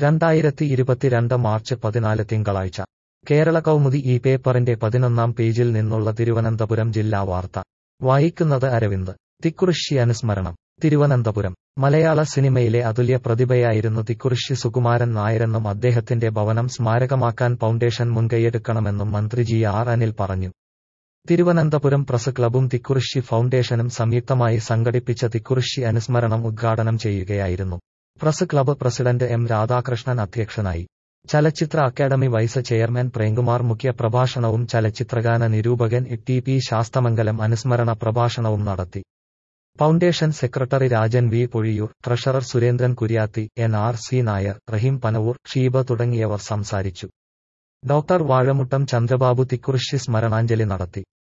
രണ്ടായിരത്തി ഇരുപത്തിരണ്ട് മാർച്ച് പതിനാല് തിങ്കളാഴ്ച കേരള കൗമുദി ഈ പേപ്പറിന്റെ പതിനൊന്നാം പേജിൽ നിന്നുള്ള തിരുവനന്തപുരം ജില്ലാ വാർത്ത വായിക്കുന്നത് അരവിന്ദ് തിക്കുറിശ്ശി അനുസ്മരണം തിരുവനന്തപുരം മലയാള സിനിമയിലെ അതുല്യ പ്രതിഭയായിരുന്നു തിക്കുറിശ്ശി സുകുമാരൻ നായരെന്നും അദ്ദേഹത്തിന്റെ ഭവനം സ്മാരകമാക്കാൻ ഫൗണ്ടേഷൻ മുൻകൈയെടുക്കണമെന്നും മന്ത്രി ജി ആർ അനിൽ പറഞ്ഞു തിരുവനന്തപുരം പ്രസ് ക്ലബും തിക്കുറിശ്ശി ഫൗണ്ടേഷനും സംയുക്തമായി സംഘടിപ്പിച്ച തിക്കുറിശ്ശി അനുസ്മരണം ഉദ്ഘാടനം ചെയ്യുകയായിരുന്നു press club president M Radhakrishnan അധ്യക്ഷനായി ചലച്ചിത്ര അക്കാദമി വൈസ് ചെയർമാൻ പ്രേംകുമാർ മുഖ്യ പ്രഭാഷണവും ചലച്ചിത്രഗാന നിരൂപകൻ ടി പി ശാസ്തമംഗലം അനുസ്മരണ പ്രഭാഷണവും നടത്തി foundation secretary Rajan V Pozhiyoor treasurer Surendran Kuriyathi N R C Nair Rahim Panavoor Sheeba തുടങ്ങിയവർ സംസാരിച്ചു ഡോക്ടർ വാഴമുട്ടം ചന്ദ്രബാബു തിക്കുറിശ്ശി സ്മരണാഞ്ജലി നടത്തി